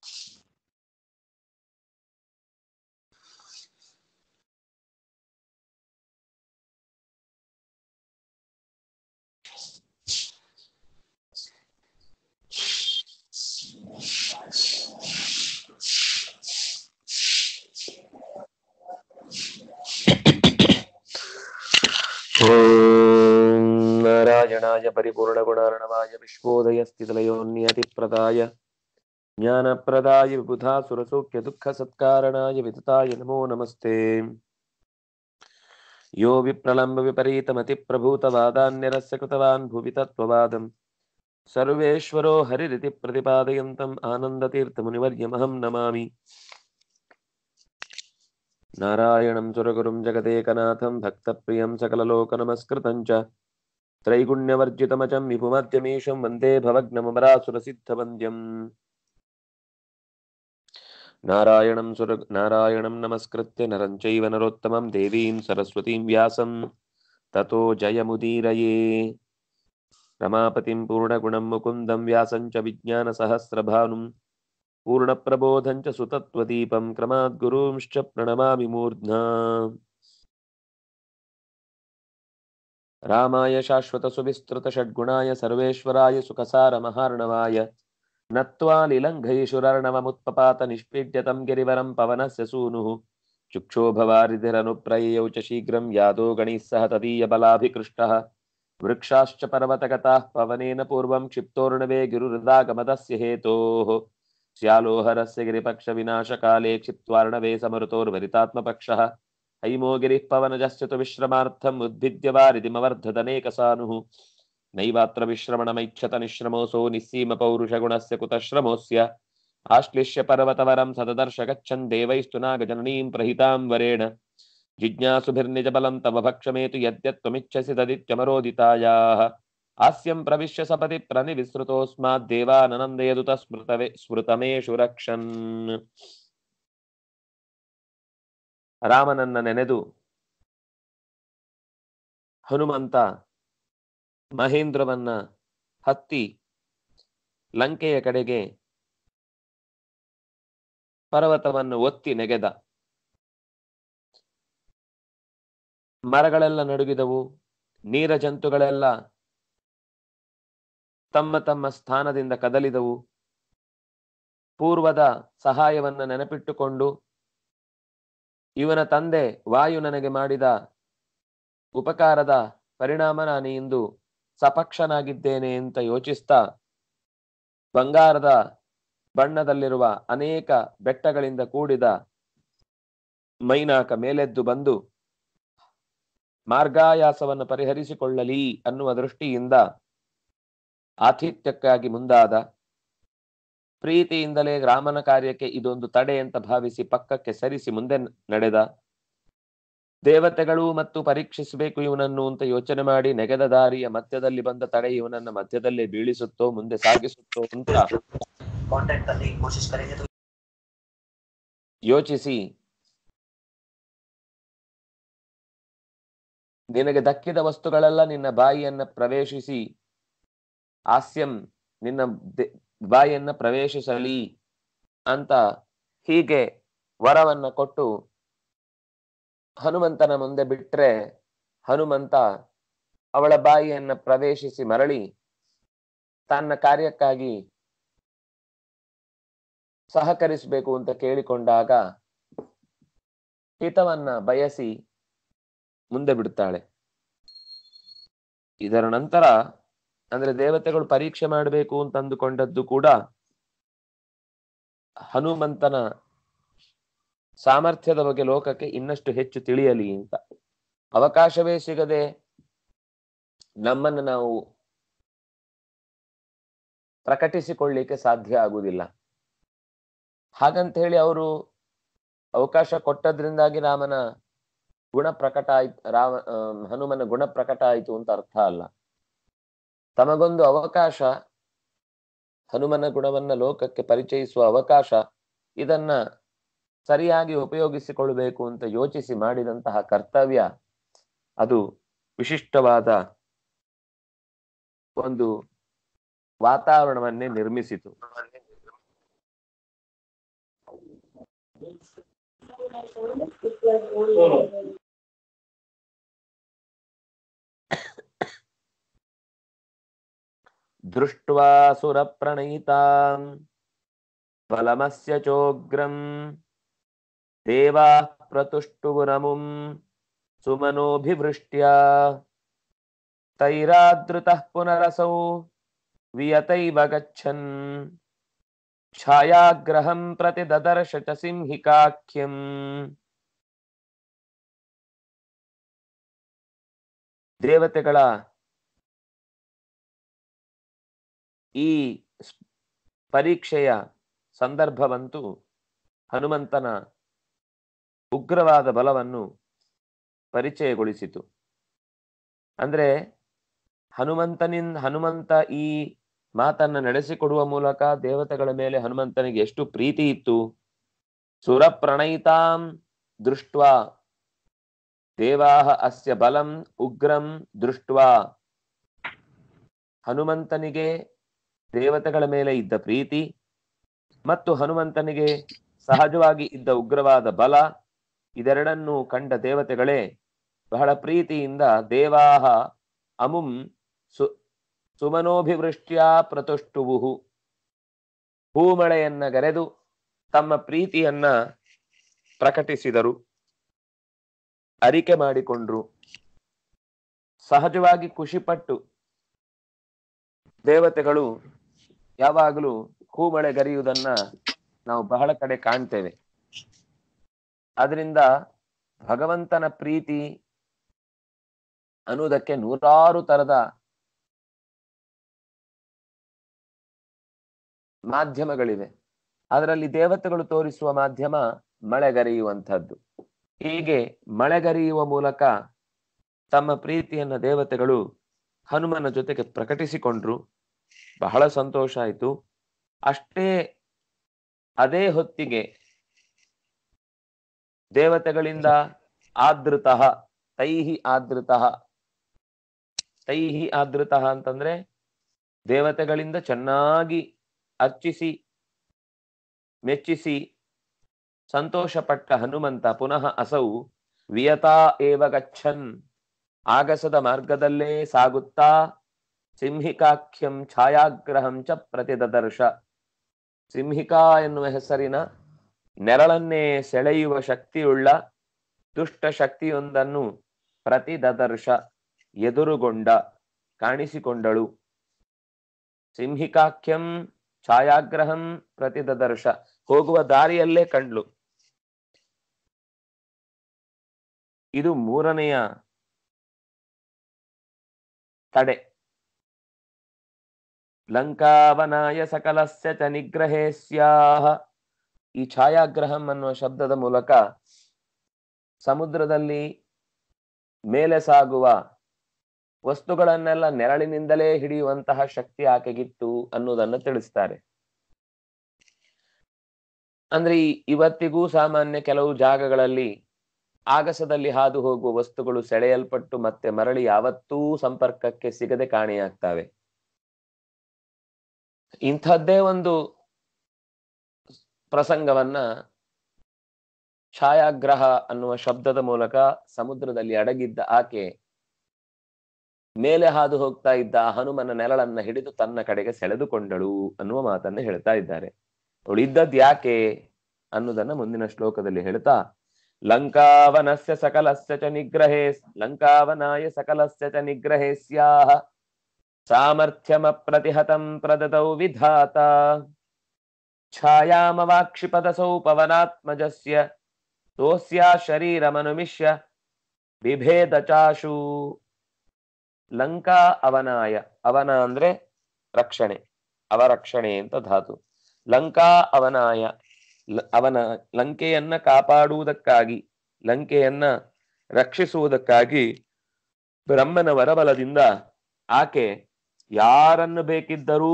ॐ नारायणाय परिपूर्णगुणार्णवाय विश्वोदयस्थितलयोन्यतिप्रदाय ज्ञानप्रदाय विबुधासुरसौख्यदुःखसत्कारणाय वितताय नमो नमस्ते यो विप्रलम्बविपरीतमतिप्रभूतवादान्यरस्य कृतवान् भुवि तत्त्ववादम् सर्वेश्वरो हरिरिति प्रतिपादयन्तम् आनन्दतीर्थमुनिवर्यमहं नमामि नारायणं सुरगुरुं जगदेकनाथं भक्तप्रियं सकललोकनमस्कृतं च त्रैगुण्यवर्जितमचं विपुमद्यमीशं वन्दे भवग्नमरासुरसिद्धवन्द्यम् नारायणं सुर नारायणं नमस्कृत्य नरं चैव नरोत्तमं देवीं सरस्वतीं व्यासं ततो जयमुदीरये रमापतिं पूर्णगुणं मुकुन्दं व्यासं च विज्ञानसहस्रभानुं पूर्णप्रबोधं च सुतत्वदीपं क्रमाद्गुरूंश्च प्रणमामि मूर्ध्ना रामाय शाश्वतसुविस्तृतषड्गुणाय सर्वेश्वराय सुखसारमहार्णवाय नत्वा लिलङ्घयिषुरर्णवमुत्पपात निष्पीड्यतं गिरिवरं पवनस्य सूनुः चुक्षोभवारिधिरनुप्रययौ च शीघ्रं यादो गणैः सह तदीयबलाभिकृष्टः वृक्षाश्च पर्वतगताः पवनेन पूर्वं क्षिप्तोर्णवे गिरुहृदागमदस्य हेतोः स्यालोहरस्य गिरिपक्षविनाशकाले क्षिप्त्वार्णवे समरुतोर्भरितात्मपक्षः हैमो गिरिः पवनजस्य तु विश्रमार्थम् उद्भिद्य वारिधिमवर्धदनेकसानुः नैवात्र विश्रमणमैच्छत निःश्रमोऽसौ निःसीमपौरुषगुणस्य कुतः श्रमोऽस्य आश्लिष्य पर्वतवरं सददर्श गच्छन् देवैस्तु नागजननीं प्रहितां वरेण जिज्ञासुभिर्निजबलं तव भक्षमेतु यद्यत्त्वमिच्छसि तदित्यमरोदितायाः हास्यं प्रविश्य सपदि प्रणिविसृतोऽस्माद्देवाननन्दयदुत स्मृतवे ಸ್ಮೃತಮೇಶು ರಕ್ಷನ್ ರಾಮನನ್ನ ನೆನೆದು ಹನುಮಂತ ಮಹೇಂದ್ರವನ್ನ ಹತ್ತಿ ಲಂಕೆಯ ಕಡೆಗೆ ಪರ್ವತವನ್ನು ಒತ್ತಿ ನೆಗೆದ ಮರಗಳೆಲ್ಲ ನಡುಗಿದವು ನೀರ ಜಂತುಗಳೆಲ್ಲ ತಮ್ಮ ತಮ್ಮ ಸ್ಥಾನದಿಂದ ಕದಲಿದವು ಪೂರ್ವದ ಸಹಾಯವನ್ನ ನೆನಪಿಟ್ಟುಕೊಂಡು ಇವನ ತಂದೆ ವಾಯು ನನಗೆ ಮಾಡಿದ ಉಪಕಾರದ ಪರಿಣಾಮ ನಾನು ಇಂದು ಸಪಕ್ಷನಾಗಿದ್ದೇನೆ ಅಂತ ಯೋಚಿಸ್ತಾ ಬಂಗಾರದ ಬಣ್ಣದಲ್ಲಿರುವ ಅನೇಕ ಬೆಟ್ಟಗಳಿಂದ ಕೂಡಿದ ಮೈನಾಕ ಮೇಲೆದ್ದು ಬಂದು ಮಾರ್ಗಾಯಾಸವನ್ನು ಪರಿಹರಿಸಿಕೊಳ್ಳಲಿ ಅನ್ನುವ ದೃಷ್ಟಿಯಿಂದ ಆತಿಥ್ಯಕ್ಕಾಗಿ ಮುಂದಾದ ಪ್ರೀತಿಯಿಂದಲೇ ರಾಮನ ಕಾರ್ಯಕ್ಕೆ ಇದೊಂದು ತಡೆ ಅಂತ ಭಾವಿಸಿ ಪಕ್ಕಕ್ಕೆ ಸರಿಸಿ ಮುಂದೆ ನಡೆದ ದೇವತೆಗಳು ಮತ್ತು ಪರೀಕ್ಷಿಸಬೇಕು ಇವನನ್ನು ಅಂತ ಯೋಚನೆ ಮಾಡಿ ನೆಗೆದ ದಾರಿಯ ಮಧ್ಯದಲ್ಲಿ ಬಂದ ತಡೆ ಇವನನ್ನ ಮಧ್ಯದಲ್ಲೇ ಬೀಳಿಸುತ್ತೋ ಮುಂದೆ ಸಾಗಿಸುತ್ತೋ ಅಂತ कांटेक्ट करने की कोशिश करेंगे तो ಯೋಚಿಸಿ ನಿನಗೆ ದಕ್ಕಿದ ವಸ್ತುಗಳೆಲ್ಲ ನಿನ್ನ ಬಾಯಿಯನ್ನ ಪ್ರವೇಶಿಸಿ ಹಾಸ್ಯಂ ನಿನ್ನ ದೆ- ಬಾಯಿಯನ್ನ ಪ್ರವೇಶಿಸಲಿ ಅಂತ ಹೀಗೆ ವರವನ್ನ ಕೊಟ್ಟು ಹನುಮಂತನ ಮುಂದೆ ಬಿಟ್ರೆ ಹನುಮಂತ ಅವಳ ಬಾಯಿಯನ್ನ ಪ್ರವೇಶಿಸಿ ಮರಳಿ ತನ್ನ ಕಾರ್ಯಕ್ಕಾಗಿ ಸಹಕರಿಸಬೇಕು ಅಂತ ಕೇಳಿಕೊಂಡಾಗ ಹಿತವನ್ನ ಬಯಸಿ ಮುಂದೆ ಬಿಡುತ್ತಾಳೆ ಇದರ ನಂತರ ಅಂದ್ರೆ ದೇವತೆಗಳು ಪರೀಕ್ಷೆ ಮಾಡಬೇಕು ಅಂತ ಅಂದುಕೊಂಡದ್ದು ಕೂಡ ಹನುಮಂತನ ಸಾಮರ್ಥ್ಯದ ಬಗ್ಗೆ ಲೋಕಕ್ಕೆ ಇನ್ನಷ್ಟು ಹೆಚ್ಚು ತಿಳಿಯಲಿ ಅಂತ ಅವಕಾಶವೇ ಸಿಗದೆ ನಮ್ಮನ್ನು ನಾವು ಪ್ರಕಟಿಸಿಕೊಳ್ಳಿಕ್ಕೆ ಸಾಧ್ಯ ಆಗುವುದಿಲ್ಲ ಹಾಗಂತ ಹೇಳಿ ಅವರು ಅವಕಾಶ ಕೊಟ್ಟದ್ರಿಂದಾಗಿ ರಾಮನ ಗುಣ ಪ್ರಕಟ ಆಯ್ತು ರಾಮ ಆ, ಹನುಮನ ಗುಣ ಪ್ರಕಟ ಆಯಿತು ಅಂತ ಅರ್ಥ ಅಲ್ಲ ತಮಗೊಂದು ಅವಕಾಶ ಹನುಮನ ಗುಣವನ್ನ ಲೋಕಕ್ಕೆ ಪರಿಚಯಿಸುವ ಅವಕಾಶ ಇದನ್ನ ಸರಿಯಾಗಿ ಉಪಯೋಗಿಸಿಕೊಳ್ಳಬೇಕು ಅಂತ ಯೋಚಿಸಿ ಮಾಡಿದಂತಹ ಕರ್ತವ್ಯ ಅದು ವಿಶಿಷ್ಟವಾದ ಒಂದು ವಾತಾವರಣವನ್ನೇ ನಿರ್ಮಿಸಿತು ದೃಷ್ಟ್ವಾ ಸುರಪ್ರಣಯಿತಾಂ ಫಲಮಸ್ಯ ಚೋಗ್ರಂ ದೇವಾಃ ಪ್ರತುಷ್ಟುಗುರಮುಂ ಸುಮನೋಭಿವೃಷ್ಟ್ಯಾ ತೈರಾದೃತಃ ಪುನರಸೌ ವಿಯತೈವ ಗಚ್ಚನ್ ಛಾಯಾಗ್ರಹಂ ಪ್ರತಿ ದದರ್ಶ ಚ ಸಿಂಹಿಕಾಖ್ಯಂ ದೇವತೆಗಳ ಈ ಸ್- ಪರೀಕ್ಷೆಯ ಸಂದರ್ಭವಂತೂ ಹನುಮಂತನ ಉಗ್ರವಾದ ಬಲವನ್ನು ಪರಿಚಯಗೊಳಿಸಿತು ಅಂದ್ರೆ ಹನುಮಂತನಿಂದ ಹನುಮಂತ ಈ ಮಾತನ್ನ ನಡೆಸಿಕೊಡುವ ಮೂಲಕ ದೇವತೆಗಳ ಮೇಲೆ ಹನುಮಂತನಿಗೆ ಎಷ್ಟು ಪ್ರೀತಿ ಇತ್ತು ಸುರ ಪ್ರಣಯಿತಾಂ ದೃಷ್ಟ್ವಾ ದೇವಾಹ ಅಸ್ಯ ಬಲಂ ಉಗ್ರಂ ದೃಷ್ಟ್ವಾ ಹನುಮಂತನಿಗೆ ದೇವತೆಗಳ ಮೇಲೆ ಇದ್ದ ಪ್ರೀತಿ ಮತ್ತು ಹನುಮಂತನಿಗೆ ಸಹಜವಾಗಿ ಇದ್ದ ಉಗ್ರವಾದ ಬಲ ಇದೆರಡನ್ನೂ ಕಂಡ ದೇವತೆಗಳೇ ಬಹಳ ಪ್ರೀತಿಯಿಂದ ದೇವಾಹ ಅಮುಂ ಸು ಸುಮನೋಭಿವೃಷ್ಟ್ಯಾ ಪ್ರತುಷ್ಟುವುಹು ಹೂಮಳೆಯನ್ನ ಗರೆದು ತಮ್ಮ ಪ್ರೀತಿಯನ್ನ ಪ್ರಕಟಿಸಿದರು ಅರಿಕೆ ಮಾಡಿಕೊಂಡ್ರು ಸಹಜವಾಗಿ ಖುಷಿಪಟ್ಟು ದೇವತೆಗಳು ಯಾವಾಗಲೂ ಹೂಮಳೆ ಗರಿಯುವುದನ್ನ ನಾವು ಬಹಳ ಕಡೆ ಕಾಣ್ತೇವೆ ಅದರಿಂದ ಭಗವಂತನ ಪ್ರೀತಿ ಅನ್ನುವುದಕ್ಕೆ ನೂರಾರು ತರದ ಮಾಧ್ಯಮಗಳಿವೆ ಅದರಲ್ಲಿ ದೇವತೆಗಳು ತೋರಿಸುವ ಮಾಧ್ಯಮ ಮಳೆಗರೆಯುವಂಥದ್ದು ಹೀಗೆ ಮಳೆಗರೆಯುವ ಮೂಲಕ ತಮ್ಮ ಪ್ರೀತಿಯನ್ನ ದೇವತೆಗಳು ಹನುಮನ ಜೊತೆಗೆ ಪ್ರಕಟಿಸಿಕೊಂಡ್ರು ಬಹಳ ಸಂತೋಷ ಆಯಿತು ಅಷ್ಟೇ ಅದೇ ಹೊತ್ತಿಗೆ ದೇವತೆಗಳಿಂದ ಆದೃತಃ ತೈಹಿ ಆದೃತಃ ತೈಹಿ ಆದೃತಃ ಅಂತಂದ್ರೆ ದೇವತೆಗಳಿಂದ ಚೆನ್ನಾಗಿ ಅರ್ಚಿಸಿ ಮೆಚ್ಚಿಸಿ ಸಂತೋಷಪಟ್ಟ ಹನುಮಂತ ಪುನಃ ಅಸೌ ವಿಯತಾ ಏವ ಗಚ್ಚನ್ ಆಗಸದ ಮಾರ್ಗದಲ್ಲೇ ಸಾಗುತ್ತಾ ಸಿಂಹಿಕಾಖ್ಯಂ ಛಾಯಾಗ್ರಹಂ ಚ ಪ್ರತಿದದರ್ಶ ಸಿಂಹಿಕಾ ಎನ್ನುವ ಹೆಸರಿನ ನೆರಳನ್ನೇ ಸೆಳೆಯುವ ಶಕ್ತಿಯುಳ್ಳ ದುಷ್ಟ ಶಕ್ತಿಯೊಂದನ್ನು ಪ್ರತಿದದರ್ಶ ಎದುರುಗೊಂಡ ಕಾಣಿಸಿಕೊಂಡಳು ಸಿಂಹಿಕಾಖ್ಯಂ ಛಾಯಾಗ್ರಹಂ ಪ್ರತಿದದರ್ಶ ಹೋಗುವ ದಾರಿಯಲ್ಲೇ ಕಂಡ್ಲು ಇದು ಮೂರನೆಯ ತಡೆ ಲಂಕಾವನಾಯ ಸಕಲಸ್ಯ ಚ ನಿಗ್ರಹೇ ಸ್ಯಾಹ ಈ ಛಾಯಾಗ್ರಹಂ ಅನ್ನುವ ಶಬ್ದದ ಮೂಲಕ ಸಮುದ್ರದಲ್ಲಿ ಮೇಲೆ ಸಾಗುವ ವಸ್ತುಗಳನ್ನೆಲ್ಲ ನೆರಳಿನಿಂದಲೇ ಹಿಡಿಯುವಂತಹ ಶಕ್ತಿ ಆಕೆಗಿತ್ತು ಅನ್ನುವುದನ್ನು ತಿಳಿಸ್ತಾರೆ ಅಂದ್ರೆ ಈ ಇವತ್ತಿಗೂ ಸಾಮಾನ್ಯ ಕೆಲವು ಜಾಗಗಳಲ್ಲಿ ಆಗಸದಲ್ಲಿ ಹಾದು ಹೋಗುವ ವಸ್ತುಗಳು ಸೆಳೆಯಲ್ಪಟ್ಟು ಮತ್ತೆ ಮರಳಿ ಯಾವತ್ತೂ ಸಂಪರ್ಕಕ್ಕೆ ಸಿಗದೆ ಕಾಣೆಯಾಗ್ತವೆ ಇಂಥದ್ದೇ ಒಂದು ಪ್ರಸಂಗವನ್ನ ಛಾಯಾಗ್ರಹ ಅನ್ನುವ ಶಬ್ದದ ಮೂಲಕ ಸಮುದ್ರದಲ್ಲಿ ಅಡಗಿದ್ದ ಆಕೆ ಮೇಲೆ ಹಾದು ಹೋಗ್ತಾ ಇದ್ದ ಆ ಹನುಮನ ನೆರಳನ್ನ ಹಿಡಿದು ತನ್ನ ಕಡೆಗೆ ಸೆಳೆದುಕೊಂಡಳು ಅನ್ನುವ ಮಾತನ್ನ ಹೇಳ್ತಾ ಇದ್ದಾರೆ ಅವಳು ಇದ್ದದ್ ಯಾಕೆ ಅನ್ನುದನ್ನ ಮುಂದಿನ ಶ್ಲೋಕದಲ್ಲಿ ಹೇಳ್ತಾ ಲಂಕಾವನಸ್ಯ ಸಕಲಸ್ಯ ಚ ನಿಗ್ರಹೇ ಲಂಕಾವನಾಯ ಸಕಲಸ್ಯ ಚ ನಿಗ್ರಹೇ ಸ್ಯಾಹ ಸಾಮರ್ಥ್ಯಮಪ್ರತಿಹತಂ ಪ್ರದದೌ ವಿಧಾತ ಛಾಯಾಮವಾಕ್ಷಿಪದಸೌ ಪವನಾತ್ಮಜಸ್ಯ ತೋಸ್ಯಾ ಶರೀರಮನುಮಿಷ್ಯ ಬಿಭೇದ ಚಾಶು ಲಂಕಾ ಅವನಾಯ ಅವನ ಅಂದ್ರೆ ರಕ್ಷಣೆ ಅವರಕ್ಷಣೆ ಅಂತ ಧಾತು ಲಂಕಾ ಅವನಾಯ ಲ- ಅವನ ಲಂಕೆಯನ್ನ ಕಾಪಾಡುವುದಕ್ಕಾಗಿ ಲಂಕೆಯನ್ನ ರಕ್ಷಿಸುವುದಕ್ಕಾಗಿ ಬ್ರಹ್ಮನ ವರಬಲದಿಂದ ಆಕೆ ಯಾರನ್ನು ಬೇಕಿದ್ದರೂ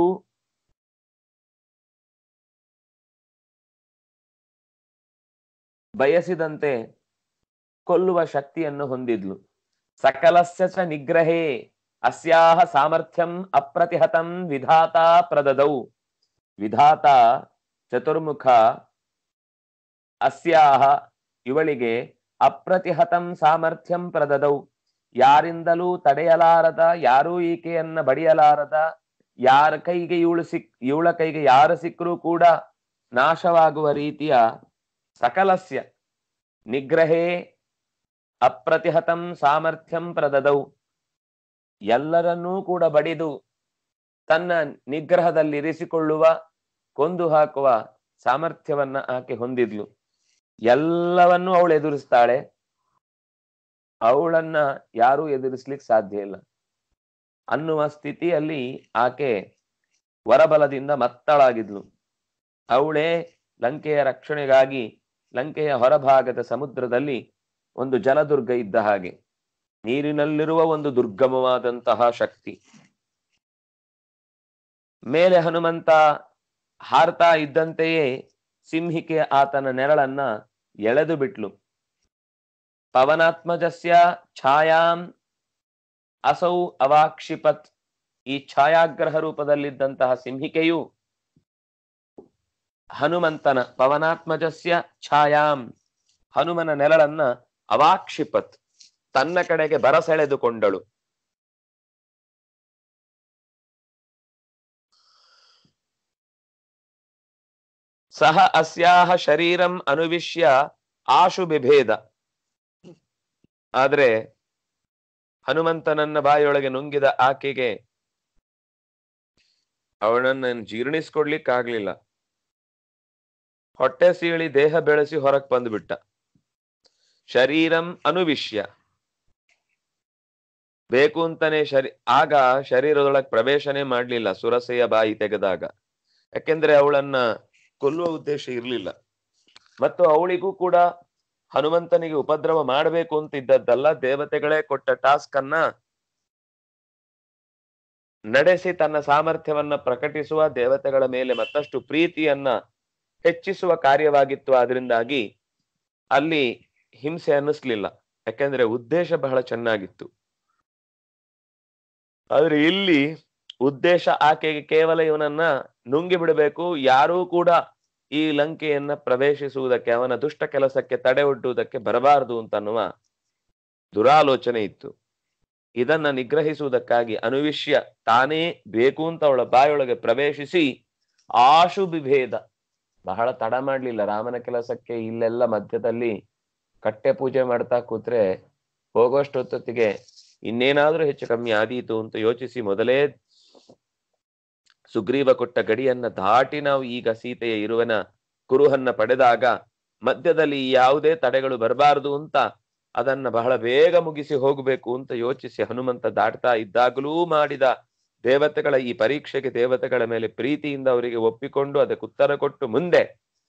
ಬಯಸಿದಂತೆ ಕೊಲ್ಲುವ ಶಕ್ತಿಯನ್ನು ಹೊಂದಿದ್ಲು ಸಕಲಸ್ಯ ಚ ನಿಗ್ರಹೇ ಅಸ್ಯಾಹ ಸಾಮರ್ಥ್ಯಂ ಅಪ್ರತಿಹತಂ ವಿಧಾತ ಪ್ರದದೌ ವಿಧಾತ ಚತುರ್ಮುಖ ಅಸ್ಯಾಹ ಇವಳಿಗೆ ಅಪ್ರತಿಹತಂ ಸಾಮರ್ಥ್ಯಂ ಪ್ರದದೌ ಯಾರಿಂದಲೂ ತಡೆಯಲಾರದ ಯಾರೂ ಈಕೆಯನ್ನ ಬಡಿಯಲಾರದ ಯಾರ ಕೈಗೆ ಇವಳು ಸಿಕ್ ಇವಳ ಕೈಗೆ ಯಾರು ಸಿಕ್ಕರೂ ಕೂಡ ನಾಶವಾಗುವ ರೀತಿಯ ಸಕಲಸ್ಯ ನಿಗ್ರಹೇ ಅಪ್ರತಿಹತಂ ಸಾಮರ್ಥ್ಯಂ ಪ್ರದದೌ ಎಲ್ಲರನ್ನೂ ಕೂಡ ಬಡಿದು ತನ್ನ ನಿಗ್ರಹದಲ್ಲಿ ಇರಿಸಿಕೊಳ್ಳುವ ಕೊಂದು ಹಾಕುವ ಸಾಮರ್ಥ್ಯವನ್ನ ಆಕೆ ಹೊಂದಿದ್ಲು ಎಲ್ಲವನ್ನೂ ಅವಳು ಎದುರಿಸ್ತಾಳೆ ಅವಳನ್ನ ಯಾರೂ ಎದುರಿಸ್ಲಿಕ್ಕೆ ಸಾಧ್ಯ ಇಲ್ಲ ಅನ್ನುವ ಸ್ಥಿತಿಯಲ್ಲಿ ಆಕೆ ವರಬಲದಿಂದ ಮತ್ತಳಾಗಿದ್ಲು ಅವಳೇ ಲಂಕೆಯ ರಕ್ಷಣೆಗಾಗಿ ಲಂಕೆಯ ಹೊರಭಾಗದ ಸಮುದ್ರದಲ್ಲಿ ಒಂದು ಜಲದುರ್ಗ ಇದ್ದ ಹಾಗೆ ನೀರಿನಲ್ಲಿರುವ ಒಂದು ದುರ್ಗಮವಾದಂತಹ ಶಕ್ತಿ ಮೇಲೆ ಹನುಮಂತ ಹಾರ್ತಾ ಇದ್ದಂತೆಯೇ ಸಿಂಹಿಕೆ ಆತನ ನೆರಳನ್ನ ಎಳೆದು ಬಿಟ್ಲು ಪವನಾತ್ಮಜಸ್ಯ ಛಾಯಾಂ ಅಸೌ ಅವಾಕ್ಷಿಪತ್ ಈ ಛಾಯಾಗ್ರಹ ರೂಪದಲ್ಲಿದ್ದಂತಹ ಸಿಂಹಿಕೆಯು ಹನುಮಂತನ ಪವನಾತ್ಮಜಸ್ಯ ಛಾಯಾಂ ಹನುಮನ ನೆರಳನ್ನ ಅವಾಕ್ಷಿಪತ್ ತನ್ನ ಕಡೆಗೆ ಬರಸೆಳೆದುಕೊಂಡಳು ಸಹ ಅಸ್ಯಾಹ ಶರೀರಂ ಅನುವಿಶ್ಯ ಆಶು ಬಿಭೇದ ಆದ್ರೆ ಹನುಮಂತನನ್ನ ಬಾಯೊಳಗೆ ನುಂಗಿದ ಆಕೆಗೆ ಅವಳನ್ನ ಜೀರ್ಣಿಸ್ಕೊಡ್ಲಿಕ್ಕಾಗ್ಲಿಲ್ಲ ಹೊಟ್ಟೆ ಸೀಳಿ ದೇಹ ಬೆಳೆಸಿ ಹೊರಕ್ ಬಂದ್ಬಿಟ್ಟ ಶರೀರಂ ಅನುವಿಶ್ಯ ಬೇಕು ಅಂತಾನೆ ಶರೀ ಆಗ ಶರೀರದೊಳಗೆ ಪ್ರವೇಶನೇ ಮಾಡ್ಲಿಲ್ಲ ಸುರಸೆಯ ಬಾಯಿ ತೆಗೆದಾಗ ಯಾಕೆಂದ್ರೆ ಅವಳನ್ನ ಕೊಲ್ಲುವ ಉದ್ದೇಶ ಇರ್ಲಿಲ್ಲ ಮತ್ತು ಅವಳಿಗೂ ಕೂಡ ಹನುಮಂತನಿಗೆ ಉಪದ್ರವ ಮಾಡಬೇಕು ಅಂತ ಇದ್ದದ್ದಲ್ಲ ದೇವತೆಗಳೇ ಕೊಟ್ಟ ಟಾಸ್ಕ್ ಅನ್ನ ನಡೆಸಿ ತನ್ನ ಸಾಮರ್ಥ್ಯವನ್ನ ಪ್ರಕಟಿಸುವ ದೇವತೆಗಳ ಮೇಲೆ ಮತ್ತಷ್ಟು ಪ್ರೀತಿಯನ್ನ ಹೆಚ್ಚಿಸುವ ಕಾರ್ಯವಾಗಿತ್ತು ಆದ್ರಿಂದಾಗಿ ಅಲ್ಲಿ ಹಿಂಸೆ ಅನ್ನಿಸ್ಲಿಲ್ಲ ಯಾಕೆಂದ್ರೆ ಉದ್ದೇಶ ಬಹಳ ಚೆನ್ನಾಗಿತ್ತು ಆದ್ರೆ ಇಲ್ಲಿ ಉದ್ದೇಶ ಆಕೆಗೆ ಕೇವಲ ಇವನನ್ನ ನುಂಗಿ ಬಿಡಬೇಕು ಯಾರೂ ಕೂಡ ಈ ಲಂಕೆಯನ್ನ ಪ್ರವೇಶಿಸುವುದಕ್ಕೆ ಅವನ ದುಷ್ಟ ಕೆಲಸಕ್ಕೆ ತಡೆ ಒಡ್ಡುವುದಕ್ಕೆ ಬರಬಾರದು ಅಂತನ್ನುವ ದುರಾಲೋಚನೆ ಇತ್ತು ಇದನ್ನ ನಿಗ್ರಹಿಸುವುದಕ್ಕಾಗಿ ಅನುವಿಷ್ಯ ತಾನೇ ಬೇಕು ಅಂತ ಅವಳ ಬಾಯೊಳಗೆ ಪ್ರವೇಶಿಸಿ ಆಶು ಬಿಭೇದ ಬಹಳ ತಡ ಮಾಡ್ಲಿಲ್ಲ ರಾಮನ ಕೆಲಸಕ್ಕೆ ಇಲ್ಲೆಲ್ಲ ಮಧ್ಯದಲ್ಲಿ ಕಟ್ಟೆ ಪೂಜೆ ಮಾಡ್ತಾ ಕೂತ್ರೆ ಹೋಗೋಷ್ಟೊತ್ತಿಗೆ ಇನ್ನೇನಾದ್ರೂ ಹೆಚ್ಚು ಕಮ್ಮಿ ಆದೀತು ಅಂತ ಯೋಚಿಸಿ ಮೊದಲೇ ಸುಗ್ರೀವ ಕೊಟ್ಟ ಗಡಿಯನ್ನ ದಾಟಿ ನಾವು ಈಗ ಸೀತೆಯ ಇರುವನ ಕುರುಹನ್ನ ಪಡೆದಾಗ ಮಧ್ಯದಲ್ಲಿ ಯಾವುದೇ ತಡೆಗಳು ಬರಬಾರದು ಅಂತ ಅದನ್ನ ಬಹಳ ಬೇಗ ಮುಗಿಸಿ ಹೋಗಬೇಕು ಅಂತ ಯೋಚಿಸಿ ಹನುಮಂತ ದಾಟ್ತಾ ಇದ್ದಾಗಲೂ ಮಾಡಿದ ದೇವತೆಗಳ ಈ ಪರೀಕ್ಷೆಗೆ ದೇವತೆಗಳ ಮೇಲೆ ಪ್ರೀತಿಯಿಂದ ಅವರಿಗೆ ಒಪ್ಪಿಕೊಂಡು ಅದಕ್ಕೆ ಉತ್ತರ ಕೊಟ್ಟು ಮುಂದೆ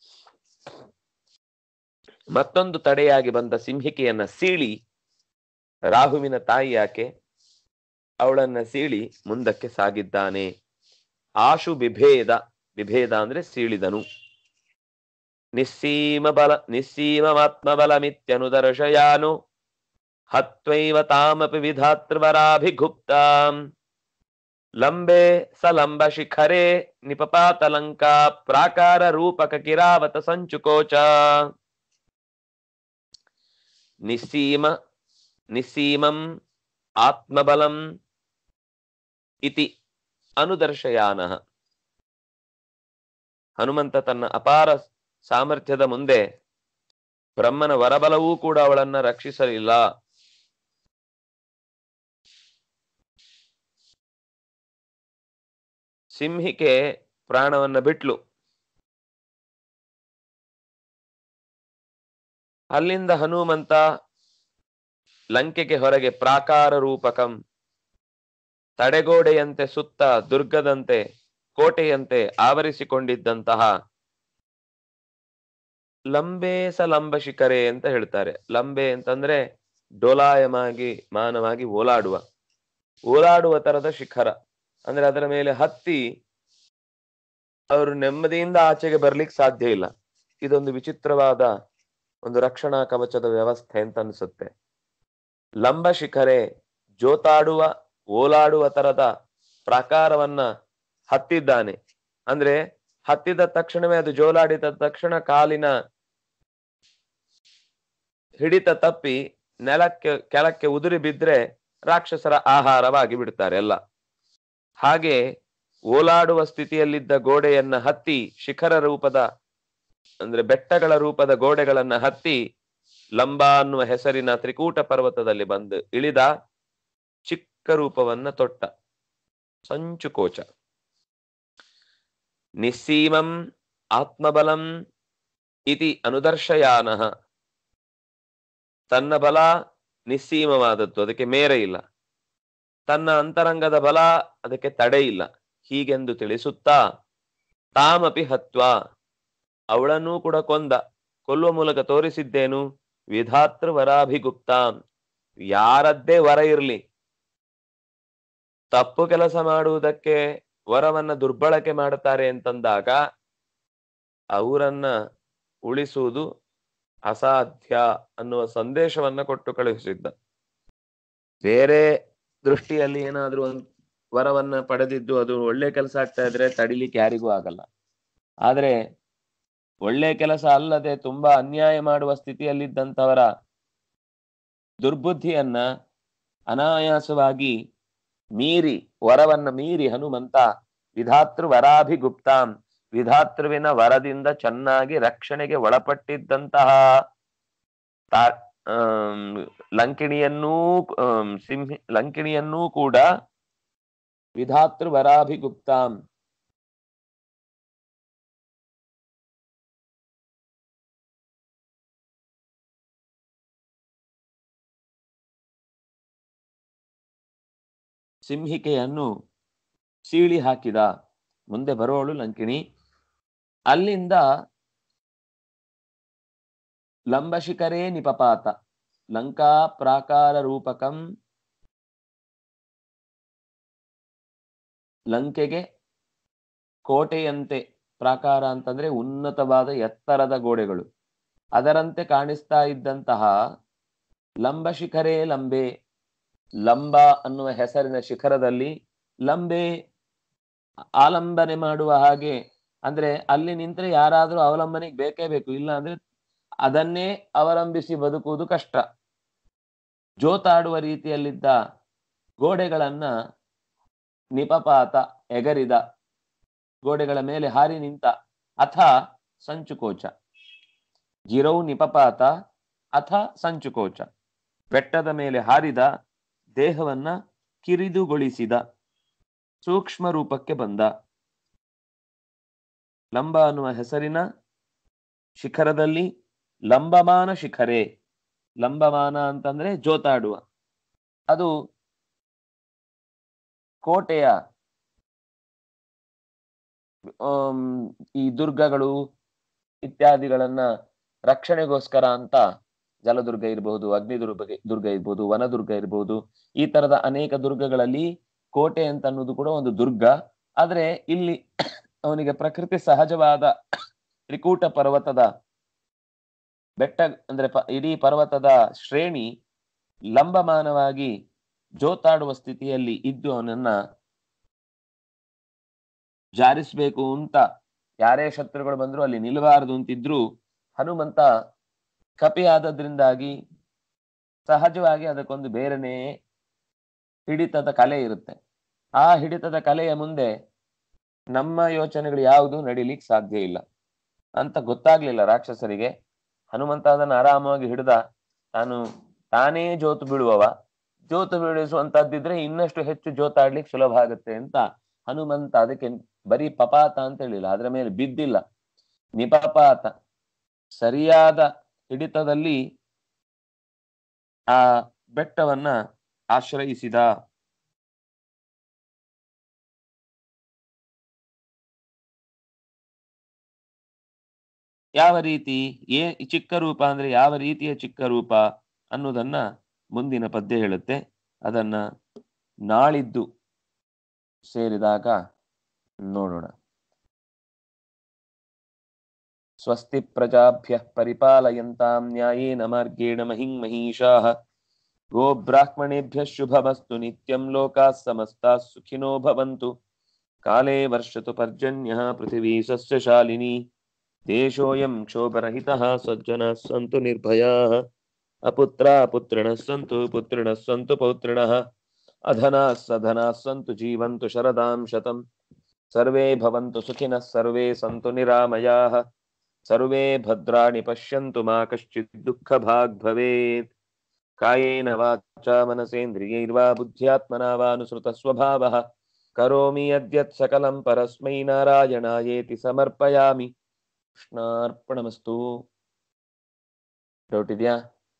ಮತ್ತೊಂದು ತಡೆಯಾಗಿ ಬಂದ ಸಿಂಹಿಕೆಯನ್ನ ಸೀಳಿ ರಾಹುವಿನ ತಾಯಿ ಯಾಕೆ ಅವಳನ್ನ ಸೀಳಿ ಮುಂದಕ್ಕೆ ಸಾಗಿದ್ದಾನೆ ಆಶು ಬಿಭೇದ ವಿಭೇದ ಅಂದ್ರೆ ಸೀಳಿದನು ನಿಸ್ಸೀಮ ಬಲ ನಿಸ್ಸೀಮಮಾತ್ಮಬಲಮಿತ್ಯನುದರ್ಶಯಾನು ಹತ್ವೈವ ತಾಮಪಿ ವಿಧಾತೃವರಾಭಿಗುಪ್ತಾಂ ಲಂಬೆ ಸಲಂಬ ಶಿಖರೆ ನಿಪಪಾತ ಲಂಕಾ ಪ್ರಾಕಾರ ರೂಪಕ ಕಿರಾವತ ಸಂಚುಕೋಚ ನಿಸ್ಸೀಮ ನಿಸ್ಸೀಮಂ ಆತ್ಮಬಲಂ ಇತಿ ಅನುದರ್ಶಯಾನ ಹನುಮಂತ ತನ್ನ ಅಪಾರ ಸಾಮರ್ಥ್ಯದ ಮುಂದೆ ಬ್ರಹ್ಮನ ವರಬಲವೂ ಕೂಡ ಅವಳನ್ನ ರಕ್ಷಿಸಲಿಲ್ಲ ಸಿಂಹಿಕೆ ಪ್ರಾಣವನ್ನ ಬಿಟ್ಲು ಅಲ್ಲಿಂದ ಹನುಮಂತ ಲಂಕೆಗೆ ಹೊರಗೆ ಪ್ರಾಕಾರ ರೂಪಕಂ ತಡೆಗೋಡೆಯಂತೆ ಸುತ್ತ ದುರ್ಗದಂತೆ ಕೋಟೆಯಂತೆ ಆವರಿಸಿಕೊಂಡಿದ್ದಂತಹ ಲಂಬೆ ಸ ಲಂಬ ಶಿಖರೆ ಅಂತ ಹೇಳ್ತಾರೆ ಲಂಬೆ ಅಂತಂದ್ರೆ ಡೋಲಾಯಮಾಗಿ ಮಾನವಾಗಿ ಓಲಾಡುವ ಓಲಾಡುವ ತರದ ಶಿಖರ ಅಂದ್ರೆ ಅದರ ಮೇಲೆ ಹತ್ತಿ ಅವರು ನೆಮ್ಮದಿಯಿಂದ ಆಚೆಗೆ ಬರ್ಲಿಕ್ಕೆ ಸಾಧ್ಯ ಇಲ್ಲ ಇದೊಂದು ವಿಚಿತ್ರವಾದ ಒಂದು ರಕ್ಷಣಾ ಕವಚದ ವ್ಯವಸ್ಥೆ ಅಂತ ಅನ್ಸುತ್ತೆ ಲಂಬ ಶಿಖರೆ ಜೋತಾಡುವ ಓಲಾಡುವ ತರದ ಪ್ರಾಕಾರವನ್ನ ಹತ್ತಿದ್ದಾನೆ ಅಂದ್ರೆ ಹತ್ತಿದ ತಕ್ಷಣವೇ ಅದು ಜೋಲಾಡಿದ ತಕ್ಷಣ ಕಾಲಿನ ಹಿಡಿತ ತಪ್ಪಿ ನೆಲಕ್ಕೆ ಕೆಳಕ್ಕೆ ಉದುರಿ ಬಿದ್ರೆ ರಾಕ್ಷಸರ ಆಹಾರವಾಗಿ ಬಿಡ್ತಾರೆ ಎಲ್ಲ ಹಾಗೆ ಓಲಾಡುವ ಸ್ಥಿತಿಯಲ್ಲಿದ್ದ ಗೋಡೆಯನ್ನ ಹತ್ತಿ ಶಿಖರ ರೂಪದ ಅಂದ್ರೆ ಬೆಟ್ಟಗಳ ರೂಪದ ಗೋಡೆಗಳನ್ನ ಹತ್ತಿ ಲಂಬ ಅನ್ನುವ ಹೆಸರಿನ ತ್ರಿಕೂಟ ಪರ್ವತದಲ್ಲಿ ಬಂದು ಇಳಿದ ಚಿಕ್ಕ ರೂಪವನ್ನ ತೊಟ್ಟ ಸಂಚುಕೋಚ ನಿಸ್ಸೀಮಂ ಆತ್ಮಬಲಂ ಇತಿ ಅನುದರ್ಶಯಾನ ತನ್ನ ಬಲ ನಿಸ್ಸೀಮವಾದದ್ದು ಅದಕ್ಕೆ ಮೇರೆ ಇಲ್ಲ ತನ್ನ ಅಂತರಂಗದ ಬಲ ಅದಕ್ಕೆ ತಡೆ ಇಲ್ಲ ಹೀಗೆಂದು ತಿಳಿಸುತ್ತಾ ತಾಮಪಿ ಹತ್ವ ಅವಳನ್ನೂ ಕೂಡ ಕೊಂದ ಕೊಲ್ಲುವ ಮೂಲಕ ತೋರಿಸಿದ್ದೇನು ವಿಧಾತೃ ವರಾಭಿಗುಪ್ತಾಂ ಯಾರದ್ದೇ ವರ ಇರ್ಲಿ ತಪ್ಪು ಕೆಲಸ ಮಾಡುವುದಕ್ಕೆ ವರವನ್ನ ದುರ್ಬಳಕೆ ಮಾಡುತ್ತಾರೆ ಅಂತಂದಾಗ ಅವರನ್ನ ಉಳಿಸುವುದು ಅಸಾಧ್ಯ ಅನ್ನುವ ಸಂದೇಶವನ್ನ ಕೊಟ್ಟು ಕಳುಹಿಸಿದ್ದ ಬೇರೆ ದೃಷ್ಟಿಯಲ್ಲಿ ಏನಾದ್ರೂ ಒಂದು ವರವನ್ನ ಪಡೆದಿದ್ದು ಅದು ಒಳ್ಳೆ ಕೆಲಸ ಆಗ್ತಾ ಇದ್ರೆ ತಡಿಲಿಕ್ಕೆ ಯಾರಿಗೂ ಆಗಲ್ಲ ಆದ್ರೆ ಒಳ್ಳೆ ಕೆಲಸ ಅಲ್ಲದೆ ತುಂಬಾ ಅನ್ಯಾಯ ಮಾಡುವ ಸ್ಥಿತಿಯಲ್ಲಿದ್ದಂಥವರ ದುರ್ಬುದ್ಧಿಯನ್ನ ಅನಾಯಾಸವಾಗಿ ಮೀರಿ ವರವನ್ನ ಮೀರಿ ಹನುಮಂತ ವಿಧಾತೃ ವರಾಭಿಗುಪ್ತಾಂ ವಿಧಾತೃವಿನ ವರದಿಂದ ಚೆನ್ನಾಗಿ ರಕ್ಷಣೆಗೆ ಒಳಪಟ್ಟಿದ್ದಂತಹ ತಾ ಆಮ್, ಲಂಕಿಣಿಯನ್ನೂ ಆಮ್, ಸಿಂಹಿ ಲಂಕಿಣಿಯನ್ನೂ ಕೂಡ ವಿಧಾತೃ ವರಾಭಿಗುಪ್ತಾಂ ಸಿಂಹಿಕೆಯನ್ನು ಸೀಳಿ ಹಾಕಿದ ಮುಂದೆ ಬರೋಳು ಲಂಕಿಣಿ ಅಲ್ಲಿಂದ ಲಂಬಶಿಖರೇ ನಿಪಪಾತ ಲಂಕಾ ಪ್ರಾಕಾರ ರೂಪಕಂ ಲಂಕೆಗೆ ಕೋಟೆಯಂತೆ ಪ್ರಾಕಾರ ಅಂತಂದ್ರೆ ಉನ್ನತವಾದ ಎತ್ತರದ ಗೋಡೆಗಳು ಅದರಂತೆ ಕಾಣಿಸ್ತಾ ಇದ್ದಂತಹ ಲಂಬಶಿಖರೇ ಲಂಬೆ ಲಂಬ ಅನ್ನುವ ಹೆಸರಿನ ಶಿಖರದಲ್ಲಿ ಲಂಬೆ ಆಲಂಬನೆ ಮಾಡುವ ಹಾಗೆ ಅಂದ್ರೆ ಅಲ್ಲಿ ನಿಂತ್ರೆ ಯಾರಾದ್ರೂ ಅವಲಂಬನೆಗೆ ಬೇಕೇ ಬೇಕು ಇಲ್ಲ ಅಂದ್ರೆ ಅದನ್ನೇ ಅವಲಂಬಿಸಿ ಬದುಕುವುದು ಕಷ್ಟ ಜೋತಾಡುವ ರೀತಿಯಲ್ಲಿದ್ದ ಗೋಡೆಗಳನ್ನ ನಿಪಪಾತ ಎಗರಿದ ಗೋಡೆಗಳ ಮೇಲೆ ಹಾರಿ ನಿಂತ ಅಥ ಸಂಚುಕೋಚ ಗಿರೌ ನಿಪಪಾತ ಅಥ ಸಂಚುಕೋಚ ಬೆಟ್ಟದ ಮೇಲೆ ಹಾರಿದ ದೇಹವನ್ನ ಕಿರಿದುಗೊಳಿಸಿದ ಸೂಕ್ಷ್ಮ ರೂಪಕ್ಕೆ ಬಂದ ಲಂಬ ಅನ್ನುವ ಹೆಸರಿನ ಶಿಖರದಲ್ಲಿ ಲಂಬಮಾನ ಶಿಖರೆ ಲಂಬಮಾನ ಅಂತಂದ್ರೆ ಜೋತಾಡುವ ಅದು ಕೋಟೆಯ ಆಮ್, ಈ ದುರ್ಗಗಳು ಇತ್ಯಾದಿಗಳನ್ನ ರಕ್ಷಣೆಗೋಸ್ಕರ ಅಂತ ಜಲದುರ್ಗ ಇರಬಹುದು ಅಗ್ನಿದುರ್ಗ ದುರ್ಗ ಇರ್ಬೋದು ವನದುರ್ಗ ಇರ್ಬೋದು ಈ ತರದ ಅನೇಕ ದುರ್ಗಗಳಲ್ಲಿ ಕೋಟೆ ಅಂತ ಅನ್ನೋದು ಕೂಡ ಒಂದು ದುರ್ಗ ಆದ್ರೆ ಇಲ್ಲಿ ಅವನಿಗೆ ಪ್ರಕೃತಿ ಸಹಜವಾದ ತ್ರಿಕೂಟ ಪರ್ವತದ ಬೆಟ್ಟ ಅಂದ್ರೆ ಪ- ಇಡೀ ಪರ್ವತದ ಶ್ರೇಣಿ ಲಂಬಮಾನವಾಗಿ ಜೋತಾಡುವ ಸ್ಥಿತಿಯಲ್ಲಿ ಇದ್ದು ಅವನನ್ನ ಜಾರಿಸ್ಬೇಕು ಅಂತ ಯಾರೇ ಶತ್ರುಗಳು ಬಂದ್ರು ಅಲ್ಲಿ ನಿಲ್ಲಬಾರದು ಅಂತಿದ್ರು ಹನುಮಂತ ಕಪಿಯಾದದ್ರಿಂದಾಗಿ ಸಹಜವಾಗಿ ಅದಕ್ಕೊಂದು ಬೇರೆನೇ ಹಿಡಿತದ ಕಲೆ ಇರುತ್ತೆ ಆ ಹಿಡಿತದ ಕಲೆಯ ಮುಂದೆ ನಮ್ಮ ಯೋಚನೆಗಳು ಯಾವುದು ನಡಿಲಿಕ್ಕೆ ಸಾಧ್ಯ ಇಲ್ಲ ಅಂತ ಗೊತ್ತಾಗ್ಲಿಲ್ಲ ರಾಕ್ಷಸರಿಗೆ ಹನುಮಂತ ಅದನ್ನು ಆರಾಮವಾಗಿ ಹಿಡಿದ ತಾನು ತಾನೇ ಜೋತು ಬೀಳುವವ ಜೋತು ಬೀಳಿಸುವಂತದ್ದಿದ್ರೆ ಇನ್ನಷ್ಟು ಹೆಚ್ಚು ಜೋತಾಡ್ಲಿಕ್ಕೆ ಸುಲಭ ಆಗುತ್ತೆ ಅಂತ ಹನುಮಂತ ಅದಕ್ಕೆ ಬರೀ ಪಪಾತ ಅಂತ ಹೇಳಿಲ್ಲ ಅದರ ಮೇಲೆ ಬಿದ್ದಿಲ್ಲ ನಿಪಪಾತ ಸರಿಯಾದ ಹಿಡಿತದಲ್ಲಿ ಆ ಬೆಟ್ಟವನ್ನ ಆಶ್ರಯಿಸಿದ ಯಾವ ರೀತಿ ಏ ಚಿಕ್ಕ ರೂಪ ಅಂದ್ರೆ ಯಾವ ರೀತಿಯ ಚಿಕ್ಕ ರೂಪ ಅನ್ನೋದನ್ನ ಮುಂದಿನ ಪದ್ಯ ಹೇಳುತ್ತೆ ಅದನ್ನ ನಾಳಿದ್ದು ಸೇರಿದಾಗ ನೋಡೋಣ ಸ್ವಸ್ತಿ ಪ್ರಜಾಭ್ಯ ಪರಿಪಾಲಯಂತಾಂ ನ್ಯಾಯೇನ ಮಾರ್ಗೇಣ ಮಹಿಂ ಮಹಿಷಾಃ ಗೋಬ್ರಾಹ್ಮಣೇಭ್ಯ ಶುಭಮಸ್ತು ನಿತ್ಯಂ ಲೋಕಾಃ ಸಮಸ್ತಾಃ ಸುಖಿನೋ ಭವಂತು ಕಾಲೇ ವರ್ಷತು ಪರ್ಜನ್ಯಃ ಪೃಥಿವೀ ಸಸ್ಯಶಾಲಿನಿ ದೇಶೋऽयं क्षोभरहितः सज्जनाः सन्तु निर्भयाः ಅಪುತ್ರ ಪುತ್ರಿಣಃ ಸಂತು ಪುತ್ರಿಣಃ ಸಂತು ಪೌತ್ರಿಣಃ ಅಧನಾಃ ಸಧನಾಃ ಸಂತು ಜೀವಂತು ಶರದಾಂ ಶತಂ ಸರ್ವೇ ಭವಂತು ಸುಖಿನಃ ಸರ್ವೇ ಸಂತು ನಿರಾಮಯಾಃ ಸರ್ವೇ ಭದ್ರಾಣಿ ಪಶ್ಯಂತು ಮಾ ಕಶ್ಚಿತ್ ದುಃಖ ಭಾಗ್ ಭವೇತ್ ಕಾಯೇನ ವಾಚಾ ಮನಸೇಂದ್ರಿಯೈರ್ವಾ ಬುದ್ಧ್ಯಾತ್ಮನಾ ವಾನುಸೃತ ಸ್ವಭಾವಃ ಕರೋಮಿ ಯದ್ಯತ್ ಸಕಲಂ ಪರಸ್ಮೈ ನಾರಾಯಣಾಯೇತಿ ಸಮರ್ಪಯಾಮಿ ಕೃಷ್ಣಾರ್ಪಣಮಸ್ತು ಡೌಟ್ ಇದೆಯಾ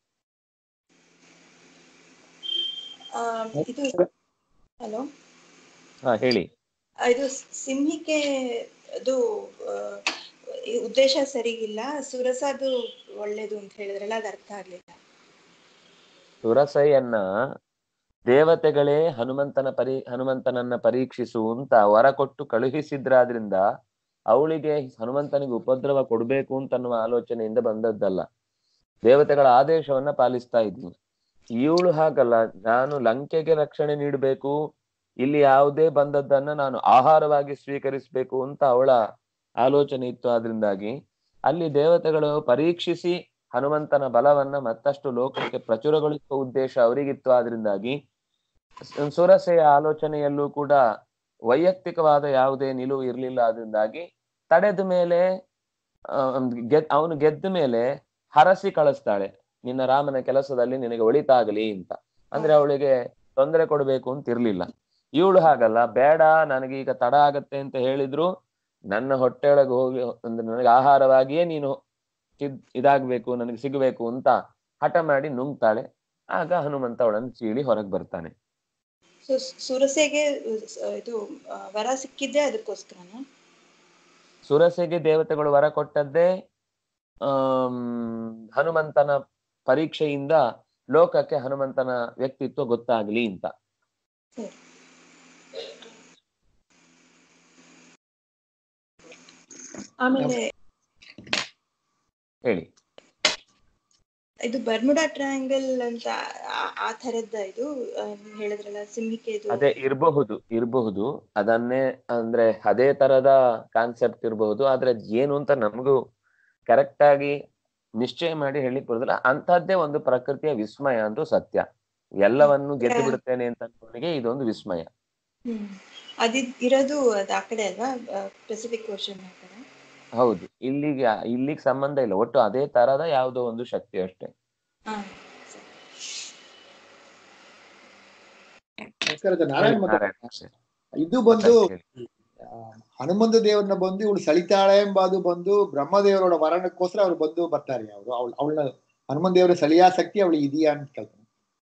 ಆ, ಇದು ಹಲೋ ಹಾ ಹೇಳಿ ಇದು ಸಿಂಹಿಕೆ ಅದು ಆ, ಈ ಉದ್ದೇಶ ಸರಿಗಿಲ್ಲ ಸುರಸದು ಒಳ್ಳೇದು ಅಂತ ಹೇಳಿದ್ರಲ್ಲ ಅದು ಅರ್ಥ ಆಗ್ಲಿಲ್ಲ ಸುರಸೆಯನ್ನ ದೇವತೆಗಳೇ ಹನುಮಂತನ ಪರಿ ಹನುಮಂತನನ್ನ ಪರೀಕ್ಷಿಸು ಅಂತ ವರ ಕೊಟ್ಟು ಕಳುಹಿಸಿದ್ರಾದ್ರಿಂದ ಅವಳಿಗೆ ಹನುಮಂತನಿಗೆ ಉಪದ್ರವ ಕೊಡ್ಬೇಕು ಅಂತ ಅನ್ನುವ ಆಲೋಚನೆಯಿಂದ ಬಂದದ್ದಲ್ಲ ದೇವತೆಗಳ ಆದೇಶವನ್ನ ಪಾಲಿಸ್ತಾ ಇದ್ಲು ಇವಳು ಹಾಗಲ್ಲ ನಾನು ಲಂಕೆಗೆ ರಕ್ಷಣೆ ನೀಡಬೇಕು ಇಲ್ಲಿ ಯಾವುದೇ ಬಂದದ್ದನ್ನ ನಾನು ಆಹಾರವಾಗಿ ಸ್ವೀಕರಿಸಬೇಕು ಅಂತ ಅವಳ ಆಲೋಚನೆ ಇತ್ತು ಆದ್ರಿಂದಾಗಿ ಅಲ್ಲಿ ದೇವತೆಗಳು ಪರೀಕ್ಷಿಸಿ ಹನುಮಂತನ ಬಲವನ್ನ ಮತ್ತಷ್ಟು ಲೋಕಕ್ಕೆ ಪ್ರಚುರಗೊಳಿಸುವ ಉದ್ದೇಶ ಅವರಿಗಿತ್ತು ಆದ್ರಿಂದಾಗಿ ಸ- ಸುರಸೆಯ ಆಲೋಚನೆಯಲ್ಲೂ ಕೂಡ ವೈಯಕ್ತಿಕವಾದ ಯಾವುದೇ ನಿಲುವು ಇರಲಿಲ್ಲ ಆದ್ರಿಂದಾಗಿ ತಡೆದ ಮೇಲೆ ಗೆದ್ ಅವನು ಗೆದ್ದ ಮೇಲೆ ಹರಸಿ ಕಳಿಸ್ತಾಳೆ ನಿನ್ನ ರಾಮನ ಕೆಲಸದಲ್ಲಿ ನಿನಗೆ ಒಳಿತಾಗಲಿ ಅಂತ ಅಂದ್ರೆ ಅವಳಿಗೆ ತೊಂದರೆ ಕೊಡ್ಬೇಕು ಅಂತ ಇರ್ಲಿಲ್ಲ ಇವಳು ಹಾಗಲ್ಲ ಬೇಡ ನನಗೆ ಈಗ ತಡ ಆಗತ್ತೆ ಅಂತ ಹೇಳಿದ್ರು ನನ್ನ ಹೊಟ್ಟೆಯೊಳಗೆ ಹೋಗಿ ಅಂದ್ರೆ ನನಗೆ ಆಹಾರವಾಗಿಯೇ ನೀನು ಇದ್- ಇದಾಗ್ಬೇಕು ನನಗೆ ಸಿಗಬೇಕು ಅಂತ ಹಠ ಮಾಡಿ ನುಂಗ್ತಾಳೆ ಆಗ ಹನುಮಂತ ಅವಳನ್ನು ಚೀಳಿ ಹೊರಗೆ ಬರ್ತಾನೆ ಸೊ ಸುರಸೆಗೆ ಆ, ಇದು ಆ, ವರ ಸಿಕ್ಕಿದ್ದೆ ಅದಕ್ಕೋಸ್ಕರನ ಸುರಸೆಗೆ ದೇವತೆಗಳು ವರ ಕೊಟ್ಟದ್ದೇ ಆಮ್, ಹನುಮಂತನ ಪರೀಕ್ಷೆಯಿಂದ ಲೋಕಕ್ಕೆ ಹನುಮಂತನ ವ್ಯಕ್ತಿತ್ವ ಗೊತ್ತಾಗ್ಲಿ ಅಂತ ಸರಿ ಆಮೇಲೆ ಹೇಳಿ ಇದು ಬರ್ಮುಡಾ ಟ್ರಯಾಂಗಲ್ ಅಂತ ಆ- ಆ ಥರದ್ದ ಇದು ಆ, ನೀವ್ ಹೇಳಿದ್ರಲ್ಲ ಸಿಂಹಿಕೆ ಇದು ಅದೇ ಇರಬಹುದು ಇರಬಹುದು ಅದನ್ನೇ ಅಂದ್ರೆ ಅದೇ ತರದ ಕಾನ್ಸೆಪ್ಟ್ ಇರಬಹುದು ಆದ್ರೆ ಅದ್ ಏನು ಅಂತ ನಮಗೂ ಕರೆಕ್ಟ್ ಆಗಿ ನಿಶ್ಚಯ ಮಾಡಿ ಹೇಳಿಕ್ ಬರುದಿಲ್ಲ ಅಂತಹದ್ದೇ ಒಂದು ಪ್ರಕೃತಿಯ ವಿಸ್ಮಯ ಅಂತೂ ಸತ್ಯ ಎಲ್ಲವನ್ನು ಗೆದ್ದು ಬಿಡುತ್ತೇನೆ ಅಂತ ಅನ್ಕೊಂಡಿಗೆ ಇದೊಂದು ವಿಸ್ಮಯ ಹ್ಮ್ ಅದಿದ್ ಇರೋದು ಅದ್ ಆ ಕಡೆ ಅಲ್ವಾ ಪೆಸಿಫಿಕ್ ಓಷನ್ ಆ ಕಡೆ ಹೌದು ಇಲ್ಲಿಗೆ ಇಲ್ಲಿಗೆ ಸಂಬಂಧ ಇಲ್ಲ ಒಟ್ಟು ಅದೇ ತರದ ಯಾವುದೋ ಒಂದು ಶಕ್ತಿ ಅಷ್ಟೇ ಹಾ ಸರಿ. ನಮಸ್ಕಾರ ಇದು ನಾರಾಯಣ್ ಮಾತಾಡ್ತಾ ನಾರಾಯಣ ಸರ್. ಇದು ಬಂದು ಹೇಳಿ. ಆ, ಹನುಮಂತ ದೇವರನ್ನ ಬಂದು ಇವಳು ಸಳಿತಾಳೆ ಎಂಬುದು ಬಂದು ಬ್ರಹ್ಮದೇವರೋಡ ವರಣಕ್ಕೋಸ್ಕರ ಅವ್ರು ಬಂದು ಬರ್ತಾರೆ ಅವರು ಅವಳು ಅವಳನ್ನ ಹನುಮಂತ ದೇವರ ಸಳಿಯಾಸಕ್ತಿ ಅವಳಿಗೆ ಇದೆಯಾ ಅಂತ ಕೇಳ್ತಾನೆ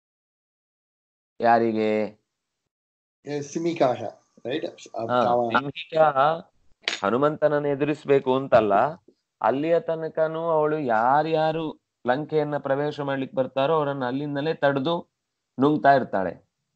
ಯಾರಿಗೆ ಏ, ಸಿಮಿಕಾಶ ರೈಟ್ ಹಾ, ಸಿಂಹಿಕ ಹನುಮಂತನನ್ನು ಎದುರಿಸ್ಬೇಕು ಅಂತಲ್ಲ ಅಲ್ಲಿಯ ತನಕನೂ ಅವಳು ಯಾರ್ಯಾರು ಲಂಕೆಯನ್ನ ಪ್ರವೇಶ ಮಾಡ್ಲಿಕ್ಕೆ ಬರ್ತಾರೋ ಅವರನ್ನ ಅಲ್ಲಿಂದಲೇ ತಡೆದು ನುಂಗ್ತಾ ಇರ್ತಾಳೆ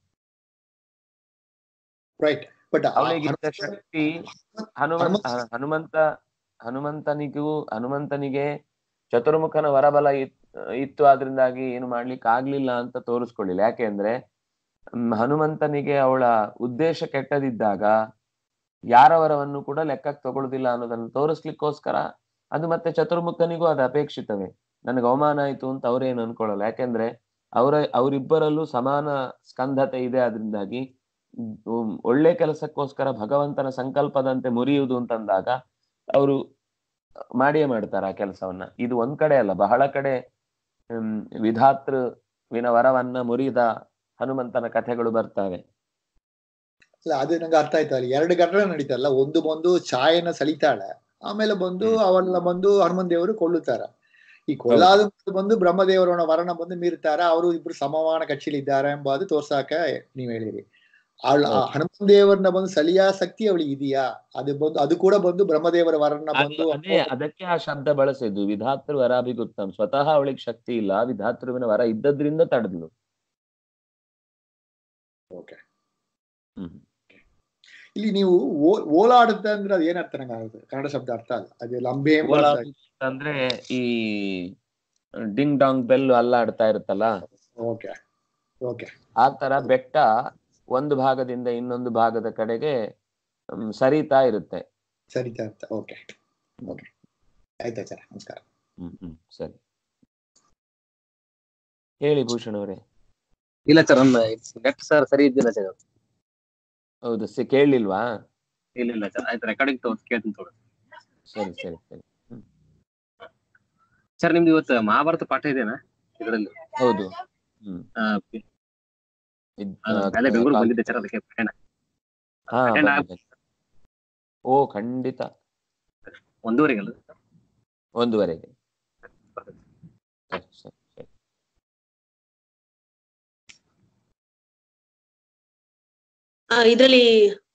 ರೈಟ್ ಬಟ್ ಅವಳಿಗಿದ್ದ ಶಕ್ತಿ ಹನುಮಂತ ಹನುಮಂತ ಹನುಮಂತನಿಗೂ ಹನುಮಂತನಿಗೆ ಚತುರ್ಮುಖನ ವರಬಲ ಇತ್- ಇತ್ತು ಆದ್ರಿಂದಾಗಿ ಏನು ಮಾಡ್ಲಿಕ್ಕೆ ಆಗ್ಲಿಲ್ಲ ಅಂತ ತೋರಿಸ್ಕೊಳ್ಳಿಲ್ಲ ಯಾಕೆಂದ್ರೆ ಹ್ಮ್, ಹನುಮಂತನಿಗೆ ಅವಳ ಉದ್ದೇಶ ಕೆಟ್ಟದಿದ್ದಾಗ ಯಾರ ವರವನ್ನು ಕೂಡ ಲೆಕ್ಕಕ್ಕೆ ತಗೊಳ್ಳುದಿಲ್ಲ ಅನ್ನೋದನ್ನು ತೋರಿಸ್ಲಿಕ್ಕೋಸ್ಕರ ಅದು ಮತ್ತೆ ಚತುರ್ಮುಖನಿಗೂ ಅದು ಅಪೇಕ್ಷಿತವೇ ನನಗೆ ಅವಮಾನ ಆಯ್ತು ಅಂತ ಅವ್ರೇನು ಅನ್ಕೊಳ್ಳಲ್ಲ ಯಾಕೆಂದ್ರೆ ಅವರ ಅವರಿಬ್ಬರಲ್ಲೂ ಸಮಾನ ಸ್ಕಂಧತೆ ಇದೆ ಅದರಿಂದಾಗಿ ಉಮ್, ಒಳ್ಳೆ ಕೆಲಸಕ್ಕೋಸ್ಕರ ಭಗವಂತನ ಸಂಕಲ್ಪದಂತೆ ಮುರಿಯುವುದು ಅಂತಂದಾಗ ಅವರು ಮಾಡಿಯೇ ಮಾಡ್ತಾರೆ ಆ ಕೆಲಸವನ್ನ ಇದು ಒಂದ್ ಕಡೆ ಅಲ್ಲ ಬಹಳ ಕಡೆ ಹ್ಮ್, ವಿಧಾತೃವಿನ ವರವನ್ನ ಮುರಿದ ಹನುಮಂತನ ಕಥೆಗಳು ಬರ್ತವೆ ಅಲ್ಲ ಅದು ನಂಗೆ ಅರ್ಥ ಆಯ್ತು ಅಲ್ಲಿ ಎರಡು ಘಟನೆ ನಡೀತಲ್ಲ ಒಂದು ಬಂದು ಛಾಯನ ಸಳಿತಾಳೆ ಆಮೇಲೆ ಬಂದು ಹ್ಮ್. ಅವಳನ್ನ ಬಂದು ಹನುಮಂತ ದೇವರು ಕೊಲ್ಲುತ್ತಾರ ಈ ಕೊಲ್ಲಾದ ಮೇಲೆ ಬಂದು ಬ್ರಹ್ಮದೇವರವನ ವರನ ಬಂದು ಮೀರ್ತಾರ ಅವರು ಇಬ್ರು ಸಮಮಾನ ಕಕ್ಷಿಲಿದ್ದಾರೆ ಎಂಬುದು ತೋರ್ಸಾಕ ನೀವ್ ಹೇಳಿರಿ ಅವಳ ಆ ಹೌದು. ಹನುಮಂತ ದೇವರನ್ನ ಬಂದು ಸಲಿಯಾಸಕ್ತಿ ಅವಳಿಗೆ ಇದೆಯಾ ಅದು ಬಂದು ಅದು ಕೂಡ ಬಂದು ಬ್ರಹ್ಮದೇವರ ವರನ ಅದು ಬಂದು ಅದೇ ಅದಕ್ಕೆ ಆ ಶಬ್ದ ಬಳಸಿದ್ದು ವಿಧಾತೃ ವರಾಭಿಗುತ್ತಮ್ ಸ್ವತಃ ಅವಳಿಗೆ ಶಕ್ತಿ ಇಲ್ಲ ವಿಧಾತೃವಿನ ವರ ಇದ್ದದ್ರಿಂದ ತಡೆದ್ಲು ಓಕೆ ಹ್ಮ್ ಇಲ್ಲಿ ನೀವು ಓ- ಓಲಾಡುತ್ತೆ ಅಂದ್ರೆ ಅದು ಏನರ್ಥ ನಂಗೆ ಆಗುತ್ತೆ ಕನ್ನಡ ಶಬ್ದ ಅರ್ಥ ಅಲ್ಲ ಅದು ಲಂಬೆ ಎಂಬ ಅರ್ಥ ಆಯ್ತು. ಅಂದ್ರೆ ಈ ಡಿಂಗ್ ಡಾಂಗ್ ಬೆಲ್ ಅಲ್ಲಾಡ್ತಾ ಇರುತ್ತಲ್ಲ ಓಕೆ ಓಕೆ ಆ ತರ ಬೆಟ್ಟ ಒಂದು ಭಾಗದಿಂದ ಇನ್ನೊಂದು ಭಾಗದ ಕಡೆಗೆ ಹ್ಮ್, ಸರಿತಾ ಇರುತ್ತೆ ಸರಿತಾ ಅರ್ಥ ಓಕೆ ಓಕೆ ಆಯ್ತಾ ಸರ್ ನಮಸ್ಕಾರ ಹ್ಮ್ ಹ್ಮ್ ಸರಿ ಹೇಳಿ ಭೂಷಣ್ ಅವರೇ ಇಲ್ಲ ಸರ್ ನನ್ನ ನೆಟ್ ಸರ್ ಸರಿ ಇದ್ದಿಲ್ಲ ಸರ್ ಹೌದು ಸಿ ಕೇಳಲಿಲ್ವಾ ಇಲ್ಲ ಇಲ್ಲ ಸರ್ ಆಯ್ತು ರೆಕಾರ್ಡಿಂಗ್ ತಗೋ ಕೇಳ್ತೀನಿ ತಗೊಳ್ಳಿ ಸರಿ ಸರಿ ಸರಿ ಸರ್ ನಿಮ್ದು ಇವತ್ತು ಮಹಾಭಾರತ ಪಾಠ ಇದೆನಾ ಇದರಲ್ಲಿ ಹೌದು ಹ್ಮ್ ಇದ್- ಆ, ಅಲ್ಲೇ ಬೆಂಗಳೂರು ಕಾ- ಬಂದಿದ್ದೆ ಸರ್ ಅದಕ್ಕೆ ಪ್ರಯಾಣ ಹಾ attend ಬಂದಿದೆ. ಓ ಖಂಡಿತ ಒಂದೂವರೆಗಲ್ಲ ಒಂದೂವರೆಗೆ ಸರಿ ಸರಿ ಸರಿ ಇದರಲ್ಲಿ